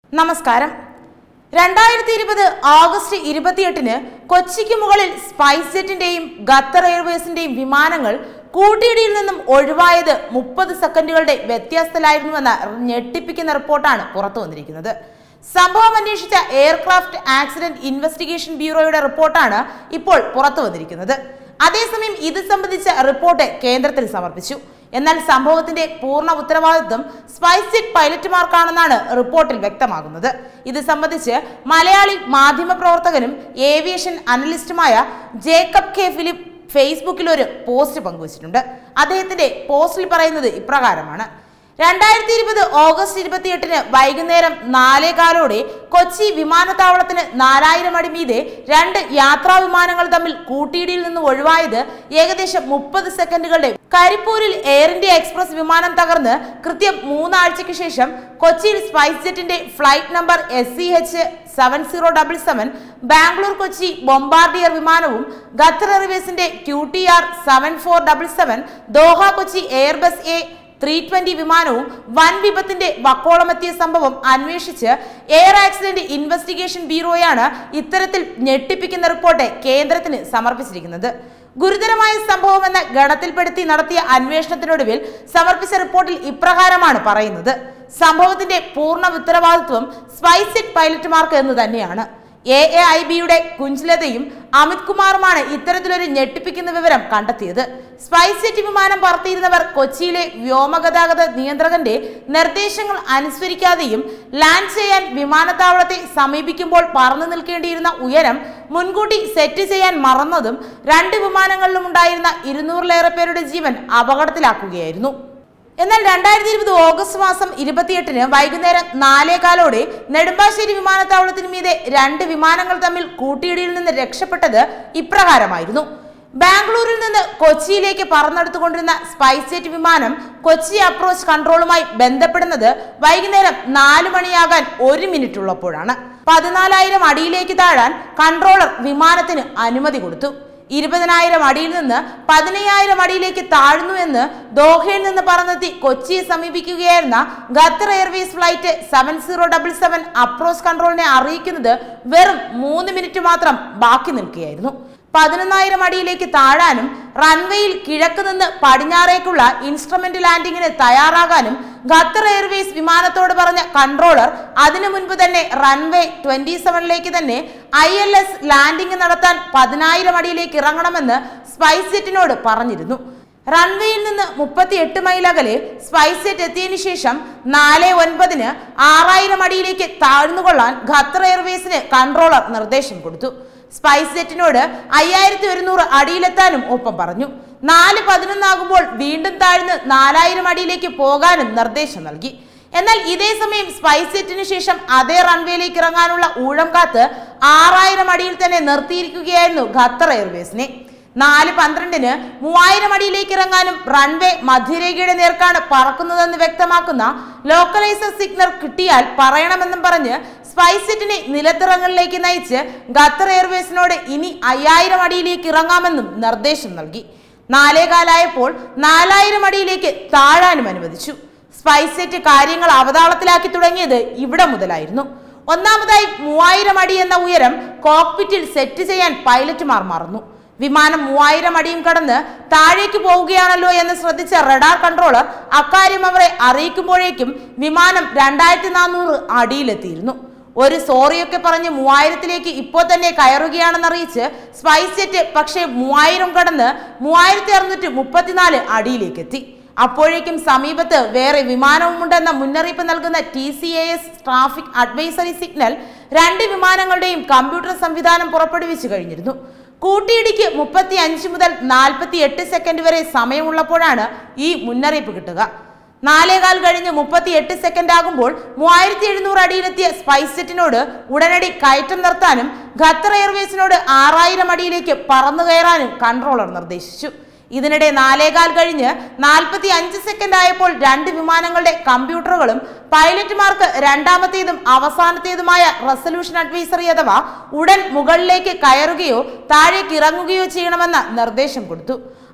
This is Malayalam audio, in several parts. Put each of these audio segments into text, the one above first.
നമസ്കാരം രണ്ടായിരത്തി ഇരുപത് ഓഗസ്റ്റ് ഇരുപത്തിയെട്ടിന് കൊച്ചിക്ക് മുകളിൽ സ്പൈസ് ജെറ്റിന്റെയും ഖത്തർ എയർവേസിന്റെയും വിമാനങ്ങൾ കൂട്ടിയിടിയിൽ നിന്നും ഒഴിവായത് മുപ്പത് സെക്കൻഡുകളുടെ വ്യത്യാസത്തിലായിരുന്നുവെന്ന ഞെട്ടിപ്പിക്കുന്ന റിപ്പോർട്ടാണ് പുറത്തു വന്നിരിക്കുന്നത് സംഭവം അന്വേഷിച്ച എയർക്രാഫ്റ്റ് ആക്സിഡന്റ് ഇൻവെസ്റ്റിഗേഷൻ ബ്യൂറോയുടെ റിപ്പോർട്ടാണ് ഇപ്പോൾ പുറത്തു വന്നിരിക്കുന്നത് അതേസമയം ഇത് സംബന്ധിച്ച റിപ്പോർട്ട് കേന്ദ്രത്തിൽ സമർപ്പിച്ചു എന്നാൽ സംഭവത്തിന്റെ പൂർണ്ണ ഉത്തരവാദിത്വം സ്പൈസ് ജെറ്റ് പൈലറ്റുമാർക്കാണെന്നാണ് റിപ്പോർട്ടിൽ വ്യക്തമാകുന്നത് ഇത് സംബന്ധിച്ച് മലയാളി മാധ്യമപ്രവർത്തകനും ഏവിയേഷൻ അനലിസ്റ്റുമായ ജേക്കബ് കെ ഫിലിപ്പ് ഫേസ്ബുക്കിൽ ഒരു പോസ്റ്റ് പങ്കുവച്ചിട്ടുണ്ട് അദ്ദേഹത്തിന്റെ പോസ്റ്റിൽ പറയുന്നത് ഇപ്രകാരമാണ് രണ്ടായിരത്തി ഇരുപത് ഓഗസ്റ്റ് ഇരുപത്തിയെട്ടിന് വൈകുന്നേരം നാലേകാലോടെ കൊച്ചി വിമാനത്താവളത്തിന് നാലായിരം അടി മീതെ രണ്ട് യാത്രാ വിമാനങ്ങൾ തമ്മിൽ കൂട്ടിയിടിയിൽ നിന്ന് ഒഴിവായത് ഏകദേശം മുപ്പത് സെക്കൻഡുകളുടെ കരിപ്പൂരിൽ എയർ ഇന്ത്യ എക്സ്പ്രസ് വിമാനം തകർന്ന് കൃത്യം മൂന്നാഴ്ചയ്ക്ക് ശേഷം കൊച്ചിയിൽ സ്പൈസ് ജെറ്റിന്റെ flight number S C H seven zero double seven Bangalore Kochi Bombardier വിമാനവും ഖത്തർ എയർവേസിന്റെ Q T R seven four double seven Doha Kochi Airbus A three twenty വിമാനവും വൻ വിപത്തിന്റെ വക്കോളമെത്തിയ സംഭവം അന്വേഷിച്ച് എയർ ആക്സിഡന്റ് ഇൻവെസ്റ്റിഗേഷൻ ബ്യൂറോയാണ് ഇത്തരത്തിൽ ഞെട്ടിപ്പിക്കുന്ന റിപ്പോർട്ട് കേന്ദ്രത്തിന് സമർപ്പിച്ചിരിക്കുന്നത് ഗുരുതരമായ സംഭവമെന്ന ഗണത്തിൽപ്പെടുത്തി നടത്തിയ അന്വേഷണത്തിനൊടുവിൽ സമർപ്പിച്ച റിപ്പോർട്ടിൽ ഇപ്രകാരമാണ് പറയുന്നത് സംഭവത്തിന്റെ പൂർണ്ണ ഉത്തരവാദിത്വം സ്പൈസ് ജെറ്റ് പൈലറ്റുമാർക്ക് എന്ന് തന്നെയാണ് എ എ ഐ ബിയുടെ കുഞ്ചലതയും അമിത് കുമാറുമാണ് ഇത്തരത്തിലൊരു ഞെട്ടിപ്പിക്കുന്ന വിവരം കണ്ടെത്തിയത് സ്പൈസ് ജെറ്റ് വിമാനം പറത്തിയിരുന്നവർ കൊച്ചിയിലെ വ്യോമഗതാഗത നിയന്ത്രകന്റെ നിർദ്ദേശങ്ങൾ അനുസരിക്കാതെയും ലാൻഡ് ചെയ്യാൻ വിമാനത്താവളത്തെ സമീപിക്കുമ്പോൾ പറന്നു നിൽക്കേണ്ടിയിരുന്ന ഉയരം മുൻകൂട്ടി സെറ്റ് ചെയ്യാൻ മറന്നതും രണ്ട് വിമാനങ്ങളിലും ഉണ്ടായിരുന്ന ഇരുന്നൂറിലേറെ പേരുടെ ജീവൻ അപകടത്തിലാക്കുകയായിരുന്നു എന്നാൽ രണ്ടായിരത്തി ഇരുപത് ഓഗസ്റ്റ് മാസം ഇരുപത്തിയെട്ടിന് വൈകുന്നേരം നാലേകാലോടെ നെടുമ്പാശ്ശേരി വിമാനത്താവളത്തിന് മീതെ രണ്ട് വിമാനങ്ങൾ തമ്മിൽ കൂട്ടിയിടിയിൽ നിന്ന് രക്ഷപ്പെട്ടത് ഇപ്രകാരമായിരുന്നു ബാംഗ്ലൂരിൽ നിന്ന് കൊച്ചിയിലേക്ക് പറന്നെടുത്തുകൊണ്ടിരുന്ന സ്പൈസ് ജെറ്റ് വിമാനം കൊച്ചി അപ്രോച്ച് കൺട്രോളുമായി ബന്ധപ്പെടുന്നത് വൈകുന്നേരം നാലു മണിയാകാൻ ഒരു മിനിറ്റ് ഉള്ളപ്പോഴാണ് പതിനാലായിരം അടിയിലേക്ക് താഴാൻ കൺട്രോളർ വിമാനത്തിന് അനുമതി കൊടുത്തു ഇരുപതിനായിരം അടിയിൽ നിന്ന് പതിനയ്യായിരം അടിയിലേക്ക് താഴ്ന്നു എന്ന് ദോഹയിൽ നിന്ന് പറന്നെത്തി കൊച്ചിയെ സമീപിക്കുകയായിരുന്ന Qatar Airways flight seven zero double seven approach കൺട്രോളിനെ അറിയിക്കുന്നത് വെറും മൂന്ന് മിനിറ്റ് മാത്രം ബാക്കി നിൽക്കുകയായിരുന്നു പതിനൊന്നായിരം അടിയിലേക്ക് താഴാനും റൺവേയിൽ കിഴക്ക് നിന്ന് പടിഞ്ഞാറേക്കുള്ള ഇൻസ്ട്രുമെന്റ് ലാൻഡിങ്ങിന് തയ്യാറാകാനും ഖത്തർ എയർവേസ് വിമാനത്തോട് പറഞ്ഞ കൺട്രോളർ അതിനു മുൻപ് തന്നെ റൺവേ ട്വന്റി സെവനിലേക്ക് തന്നെ ഐ എൽ എസ് ലാൻഡിംഗ് നടത്താൻ പതിനായിരം അടിയിലേക്ക് ഇറങ്ങണമെന്ന് സ്പൈസ് ജെറ്റിനോട് പറഞ്ഞിരുന്നു റൺവേയിൽ നിന്ന് മുപ്പത്തി എട്ട് മൈൽ അകലെ സ്പൈസ് ജെറ്റ് എത്തിയതിനു ശേഷം നാല് ഒൻപതിന് ആറായിരം അടിയിലേക്ക് താഴ്ന്നുകൊള്ളാൻ ഖത്തർ എയർവേസിന് കൺട്രോളർ നിർദ്ദേശം കൊടുത്തു സ്പൈസ് ജെറ്റിനോട് അയ്യായിരത്തി ഒരുന്നൂറ് അടിയിലെത്താനും ഒപ്പം പറഞ്ഞു നാല് പതിനൊന്നാകുമ്പോൾ വീണ്ടും താഴ്ന്ന് നാലായിരം അടിയിലേക്ക് പോകാനും നിർദ്ദേശം നൽകി എന്നാൽ ഇതേ സമയം സ്പൈസ് ജെറ്റിന് ശേഷം അതേ റൺവേയിലേക്ക് ഇറങ്ങാനുള്ള ഊഴം കാത്ത് ആറായിരം അടിയിൽ തന്നെ നിർത്തിയിരിക്കുകയായിരുന്നു ഖത്തർ എയർവേസിനെ നാല് പന്ത്രണ്ടിന് മൂവായിരം അടിയിലേക്ക് ഇറങ്ങാനും റൺവേ മധ്യരേഖയുടെ നേർക്കാണ് പറക്കുന്നതെന്ന് വ്യക്തമാക്കുന്ന ലോക്കലൈസർ സിഗ്നൽ കിട്ടിയാൽ പറയണമെന്നും പറഞ്ഞ് സ്പൈസ് ജെറ്റിനെ നിലത്തിറങ്ങലിലേക്ക് നയിച്ച് ഖത്തർ എയർവേസിനോട് ഇനി അയ്യായിരം അടിയിലേക്ക് ഇറങ്ങാമെന്നും നിർദ്ദേശം നൽകി നാലേകാലായപ്പോൾ നാലായിരം അടിയിലേക്ക് താഴാനും അനുവദിച്ചു സ്പൈസ് ജെറ്റ് കാര്യങ്ങൾ അവതാളത്തിലാക്കി തുടങ്ങിയത് ഇവിടെ മുതലായിരുന്നു ഒന്നാമതായി മൂവായിരം അടി എന്ന ഉയരം കോക്പിറ്റിൽ സെറ്റ് ചെയ്യാൻ പൈലറ്റുമാർ മറന്നു വിമാനം മൂവായിരം അടിയും കടന്ന് താഴേക്ക് പോവുകയാണല്ലോ എന്ന് ശ്രദ്ധിച്ച റഡാർ കൺട്രോളർ അക്കാര്യം അവരെ അറിയിക്കുമ്പോഴേക്കും വിമാനം രണ്ടായിരത്തി നാനൂറ് അടിയിലെത്തിയിരുന്നു ഒരു സോറിയൊക്കെ പറഞ്ഞ് മൂവായിരത്തിലേക്ക് ഇപ്പോൾ തന്നെ കയറുകയാണെന്ന് അറിയിച്ച് സ്പൈസ് ജെറ്റ് പക്ഷേ മൂവായിരം കടന്ന് മൂവായിരത്തി അറുന്നൂറ്റി മുപ്പത്തിനാല് അടിയിലേക്ക് എത്തി അപ്പോഴേക്കും സമീപത്ത് വേറെ വിമാനവുമുണ്ടെന്ന മുന്നറിയിപ്പ് നൽകുന്ന T C A S traffic advisory signal രണ്ട് വിമാനങ്ങളുടെയും കമ്പ്യൂട്ടർ സംവിധാനം പുറപ്പെടുവിച്ചു കഴിഞ്ഞിരുന്നു കൂട്ടിയിടിക്ക് മുപ്പത്തി അഞ്ച് മുതൽ നാൽപ്പത്തി എട്ട് സെക്കൻഡ് വരെ സമയമുള്ളപ്പോഴാണ് ഈ മുന്നറിയിപ്പ് കിട്ടുക നാലേകാൽ കഴിഞ്ഞ് മുപ്പത്തി എട്ട് സെക്കൻഡ് ആകുമ്പോൾ മൂവായിരത്തി എഴുന്നൂറ് അടിയിലെത്തിയ സ്പൈസ് ജെറ്റിനോട് ഉടനടി കയറ്റം നിർത്താനും ഖത്തർ എയർവേസിനോട് ആറായിരം അടിയിലേക്ക് പറന്നു കയറാനും കൺട്രോളർ നിർദ്ദേശിച്ചു ഇതിനിടെ നാലേകാൽ കഴിഞ്ഞ് നാൽപ്പത്തി അഞ്ച് സെക്കൻഡ് ആയപ്പോൾ രണ്ട് വിമാനങ്ങളുടെ കമ്പ്യൂട്ടറുകളും പൈലറ്റുമാർക്ക് രണ്ടാമത്തേതും അവസാനത്തേതുമായ റെസൊല്യൂഷൻ അഡ്വൈസറി അഥവാ ഉടൻ മുകളിലേക്ക് കയറുകയോ താഴേക്ക് ഇറങ്ങുകയോ ചെയ്യണമെന്ന നിർദ്ദേശം കൊടുത്തു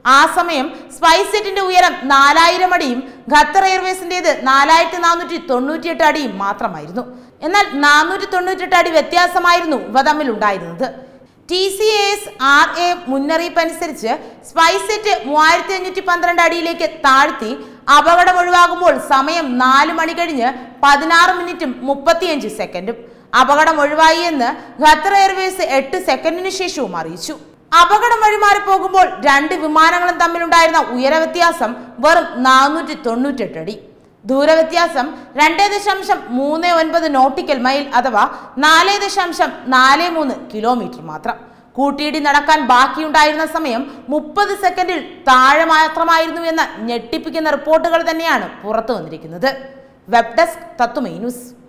ആ സമയം സ്പൈസ് ജെറ്റിന്റെ ഉയരം നാലായിരം അടിയും ഖത്തർ എയർവേസിന്റേത് നാലായിരത്തി നാനൂറ്റി തൊണ്ണൂറ്റിയെട്ട് അടിയും മാത്രമായിരുന്നു എന്നാൽ നാനൂറ്റി തൊണ്ണൂറ്റെട്ട് അടി വ്യത്യാസമായിരുന്നു ഇവ തമ്മിൽ ഉണ്ടായിരുന്നത് T C S R A മുന്നറിയിപ്പ് അനുസരിച്ച് സ്പൈസ് ജെറ്റ് മൂവായിരത്തി അഞ്ഞൂറ്റി പന്ത്രണ്ട് അടിയിലേക്ക് താഴ്ത്തി അപകടം ഒഴിവാകുമ്പോൾ സമയം നാല് മണി കഴിഞ്ഞ് പതിനാറ് മിനിറ്റും മുപ്പത്തിയഞ്ച് സെക്കൻഡും അപകടം ഒഴിവായി എന്ന് ഖത്തർ എയർവേസ് എട്ട് സെക്കൻഡിന് ശേഷവും അറിയിച്ചു അപകടം വഴിമാറി പോകുമ്പോൾ രണ്ട് വിമാനങ്ങളും തമ്മിലുണ്ടായിരുന്ന ഉയര വ്യത്യാസം വെറും നാനൂറ്റി തൊണ്ണൂറ്റെട്ട് അടി ദൂരവ്യത്യാസം രണ്ട് ദശാംശം മൂന്ന് ഒൻപത് നോട്ടിക്കൽ മൈൽ അഥവാ നാല് ദശാംശം നാല് മൂന്ന് കിലോമീറ്റർ മാത്രം കൂട്ടിയിടി നടക്കാൻ ബാക്കിയുണ്ടായിരുന്ന സമയം മുപ്പത് സെക്കൻഡിൽ താഴെ മാത്രമായിരുന്നു എന്ന ഞെട്ടിപ്പിക്കുന്ന റിപ്പോർട്ടുകൾ തന്നെയാണ് പുറത്തു വന്നിരിക്കുന്നത് വെബ് ഡെസ്ക് തത്തുമൈ ന്യൂസ്